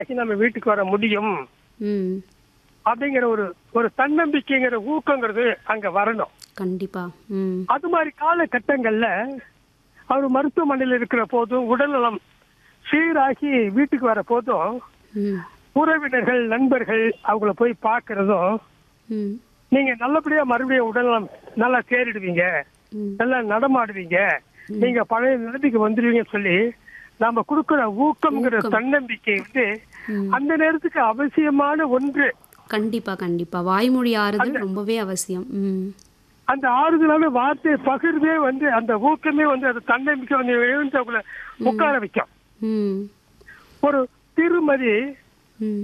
நம்ம வீட்டுக்கு வர முடியும் ம் அப்படிங்கிற ஒரு ஒரு தன்னம்பிக்கைங்கிற ஊக்கங்கிறது அங்க வரணும் கண்டிப்பா ம் அது மாதிரி காலகட்டங்கள்ல அவர் மருத்துவமனையில் இருக்கிற போதும் உடல்நலம் சீராகி வீட்டுக்கு வர போதும் ம் உறவினர்கள் நண்பர்கள் அவங்கள போய் பார்க்கறதும் ம் நீங்க நல்லபடியா மறுபடியும் உடல்நலம் நல்லா தேறிடுவீங்க ம் நல்லா நடமாடுவீங்க நீங்க பழைய நிலைமைக்கு வந்துடுவீங்கன்னு சொல்லி நாம கொடுக்கிற ஊக்கம்ங்கிற ஊக்கம். தன்னம்பிக்கை வந்து ம். அந்த நேரத்துக்கு அவசியமான ஒன்று கண்டிப்பா கண்டிப்பா வாய்மொழி ஆறுதல் ரொம்பவே அவசியம் ம் அந்த ஆறுதலான வார்த்தை பகிர்வே வந்து அந்த ஊக்கமே வந்து அந்த தன்னம்பிக்கை வந்து எழுந்து அவங்கள உட்கார வைக்கும் ம் ஒரு திருமதி ம்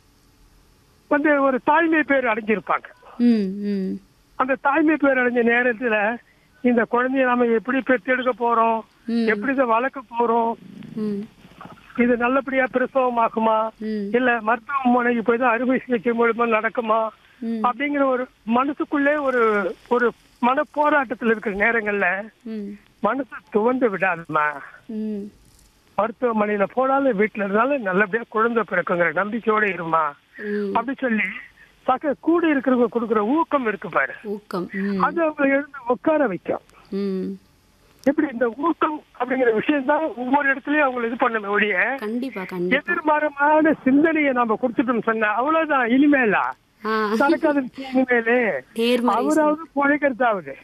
வந்து ஒரு தாய்மை பேர் அடைஞ்சிருப்பாங்க ம் ம் அந்த தாய்மை பேர் அடைஞ்ச நேரத்துல இந்த குழந்தைய நாம எப்படி பெற்றெடுக்க போறோம் ம். எப்படி இதை வளர்க்க போறோம் ம் இது நல்லபடியா பிரசவமாகுமா ம் இல்ல மருத்துவமனைக்கு போய் தான் அறுவை சிகிச்சை மூலமா நடக்குமா ம் அப்படிங்கிற ஒரு மனசுக்குள்ளே ஒரு ஒரு மன போராட்டத்துல இருக்கிற நேரங்கள்ல ம் மனசு துவந்து விடாதுமா ம் மருத்துவமனையில போனாலும் வீட்டுல இருந்தாலும் நல்லபடியா குழந்தை பிறக்குங்கிற நம்பிக்கையோட இருமா ம் அப்படி சொல்லி சக கூட இருக்கிறவங்க கொடுக்குற ஊக்கம் இருக்கு பாரு ஊக்கம் ம் அது அவங்க எழுந்து உட்கார வைக்கும் ம் எப்படி இந்த ஊக்கம் அப்படிங்கிற விஷயம் தான் ஒவ்வொரு இடத்துலயும் அவங்களை இது பண்ண ஒழிய கண்டிப்பா கண்டிப்பா எதிர்மறையான சிந்தனையை நாம கொடுத்துட்டோம் சொன்னா அவ்வளவுதான் இனிமேலா ஆ நடக்காது இனிமேலு நேர்மறை அவராவது பிழைக்கிறதாவது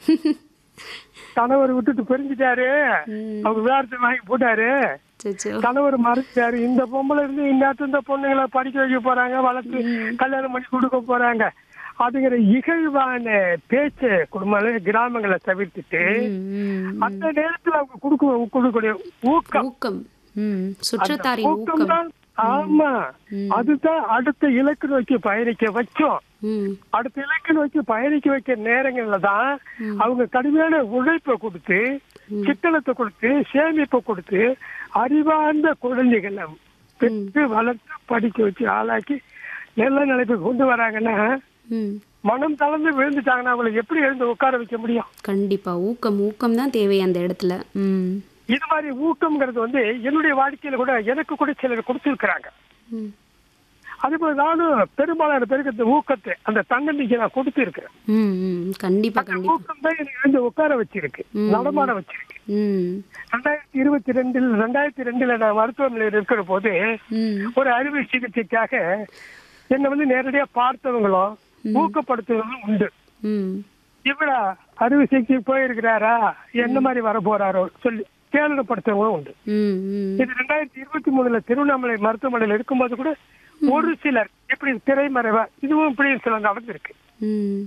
கணவர் விட்டுட்டு பிரிஞ்சுட்டாரு ம். அவங்க விவாதத்தை வாங்கி போட்டாரு சச்சோ கணவர் மறைச்சாரு இந்த பொம்பளை இருந்து இந்த இந்த பொண்ணுங்களை படிக்க வைக்க போறாங்க வளர்த்து கல்யாணம் பண்ணி கொடுக்க போறாங்க அதுங்கிற இகழ்வான பேச்சு குடும்ப கிராமங்களை தவிர்த்துட்டு ம், ம், அந்த நேரத்துல அவங்க கொடுக்க கொடுக்கக்கூடிய ஊக்கம் ஊக்கம் ம் அந்த சுற்றத்தாரின் ஊக்கம் ஊக்கம் தான் ஆமா ம். அதுதான் அடுத்த இலக்கு நோக்கி பயணிக்க வச்சோம் ம் அடுத்த இலக்கு நோக்கி பயணிக்க வைக்கிற நேரங்கள்ல தான் அவங்க கடுமையான உழைப்பை கொடுத்து சிக்கனத்தை கொடுத்து சேமிப்பை கொடுத்து அறிவார்ந்த குழந்தைகளை பெற்று வளர்த்து படிக்க வச்சு ஆளாக்கி நல்ல நிலைக்கு கொண்டு வராங்கன்னா ம் மனம் தளர்ந்து விழுந்துட்டாங்கன்னா அவங்களை எப்படி எழுந்து உட்கார வைக்க முடியும் கண்டிப்பா ஊக்கம் ஊக்கம் தான் தேவை அந்த இடத்துல ம் இது மாதிரி ஊக்கம்ங்கிறது வந்து என்னுடைய வாழ்க்கையில கூட எனக்கு கூட சிலர் கொடுத்துருக்குறாங்க ம் அதே போல நானும் பெரும்பாலான பேருக்கு இந்த ஊக்கத்தை அந்த தன்னம்பிக்கை நான் கொடுத்து இருக்கிறேன் ம் ம் கண்டிப்பா கண்டிப்பா ஊக்கம் தான் எனக்கு எழுந்து உட்கார வச்சிருக்கு நடமாட வச்சிருக்கு ம் ரெண்டாயிரத்தி இருபத்தி ரெண்டில் ரெண்டாயிரத்தி ரெண்டுல நான் மருத்துவமனையில் இருக்கிற போது ம் ஒரு அறுவை சிகிச்சைக்காக என்னை வந்து நேரடியா பார்த்தவங்களும் ஊக்கப்படுத்துவங்களும் உண்டு ம் இவரா அறுவை சிகிச்சை போயிருக்கிறாரா என்ன மாதிரி வர போறாரோ சொல்லி கேளுப்படுத்தவங்களும் உண்டு ம் ம் இது ரெண்டாயிரத்தி இருபத்தி மூணுல திருவண்ணாமலை மருத்துவமனையில் இருக்கும்போது கூட ஒரு சிலர் இப்படி திரைமறைவா இதுவும் இப்படி சில நடந்திருக்கு ம்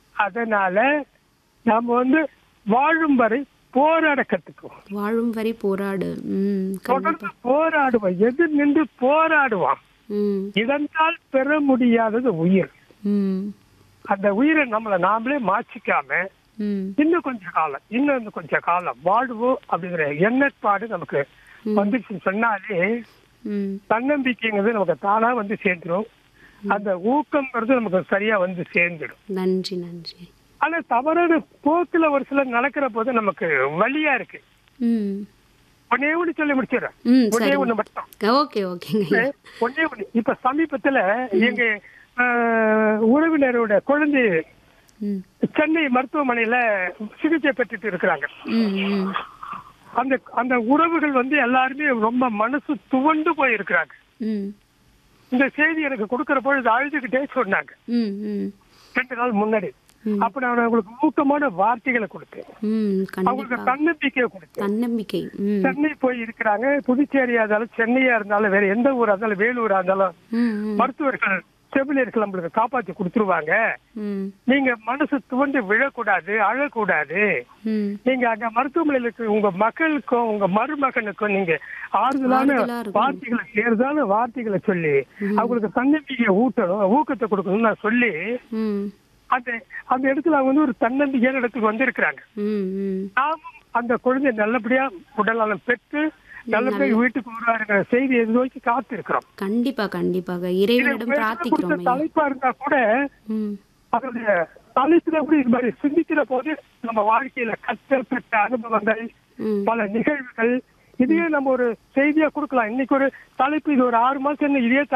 அதனால நாம வந்து வாழும் வரை போராட கத்துக்குவோம் வாழும் வரை போராடு ம் கண்டிப்பா தொடர்ந்து போராடுவோம் எதிர் நின்று போராடுவோம் ம் இதனால் பெற முடியாதது உயிர் ம் அந்த உயிரை நம்மளை நாமளே மாச்சிக்காம ம் இன்னும் கொஞ்ச காலம் இன்னும் கொஞ்ச காலம் வாழ்வோம் அப்படிங்கிற எண்ணப்பாடு நமக்கு வந்துச்சுன்னு சொன்னாலே ம் தன்னம்பிக்கைங்கிறது நமக்கு தானா வந்து சேர்ந்துடும் அந்த ஊக்கம்ங்கிறது நமக்கு சரியா வந்து சேர்ந்துடும் நன்றி நன்றி ஆனா தவறான போக்குல ஒரு சிலர் நடக்கிற போது நமக்கு வழியா இருக்கு ம் ஒன்னே ஒண்ணு சொல்லி முடிச்சிடுறேன் ம் ஒன்னே சரி ஒண்ணு மட்டும் ஓகே ஓகேங்க ஐயா. ஒன்னே ஒண்ணு இப்ப சமீபத்துல எங்க ஆஹ், உறவினரோட குழந்தை ம் சென்னை மருத்துவமனையில சிகிச்சை பெற்றுட்டு இருக்கிறாங்க ம் ம் அந்த அந்த உறவுகள் வந்து எல்லாருமே ரொம்ப மனசு துவண்டு போயிருக்கிறாங்க ம் இந்த செய்தி எனக்கு கொடுக்கிற பொழுது அழுதுகிட்டே சொன்னாங்க ம் ம் ரெண்டு நாள் முன்னாடி ம். அப்ப நான் அவங்களுக்கு ஊக்கமான வார்த்தைகளை கொடுத்தேன் ம் அவங்களுக்கு கண்டிப்பா தன்னம்பிக்கையை கொடுத்தேன் தன்னம்பிக்கை ம் சென்னை போய் இருக்கிறாங்க புதுச்சேரியா இருந்தாலும் சென்னையா இருந்தாலும் வேற எந்த ஊரா இருந்தாலும் வேலூரா இருந்தாலும் ம் ம் மருத்துவர்கள் செவிலியர்கள் நம்மளுக்கு காப்பாத்தி கொடுத்துருவாங்க ம் நீங்க மனசு துவண்டு விழக்கூடாது அழக்கூடாது ம் நீங்க அங்க மருத்துவமனையில இருக்க உங்க மக்களுக்கும் உங்க மருமகனுக்கும் நீங்க ஆறுதலான ஆறுதலா இருக்கணும். வார்த்தைகளை தேர்தலான வார்த்தைகளை சொல்லி அவங்களுக்கு தன்னம்பிக்கையை ஊட்டணும் ஊக்கத்தை கொடுக்கணும்னு நான் சொல்லி ம் அந்த அந்த இடத்துல அவங்க வந்து ஒரு தன்னம்பிக்கையான இடத்துக்கு வந்திருக்கிறாங்க ம் ம் நாமும் அந்த குழந்தை நல்லபடியா உடல்நலம் பெற்று நல்லபடியா வீட்டுக்கு வருவாருங்கிற செய்தி எதிர்நோக்கி காத்து இருக்கிறோம் கண்டிப்பா கண்டிப்பாக இறைவனிடம் பிரார்த்திக்கிறோம் ஐயா தலைப்பா இருந்தா கூட ம் அதனுடைய தலைப்புல கூட இது மாதிரி சிந்திக்கிற போது நம்ம வாழ்க்கையில கற்றல் பெற்ற அனுபவங்கள் ம் பல நிகழ்வுகள் இதையே நம்ம ஒரு செய்தியா கொடுக்கலாம் இன்னைக்கு ஒரு தலைப்பு இது ஒரு ஆறு மாசம் என்ன இதே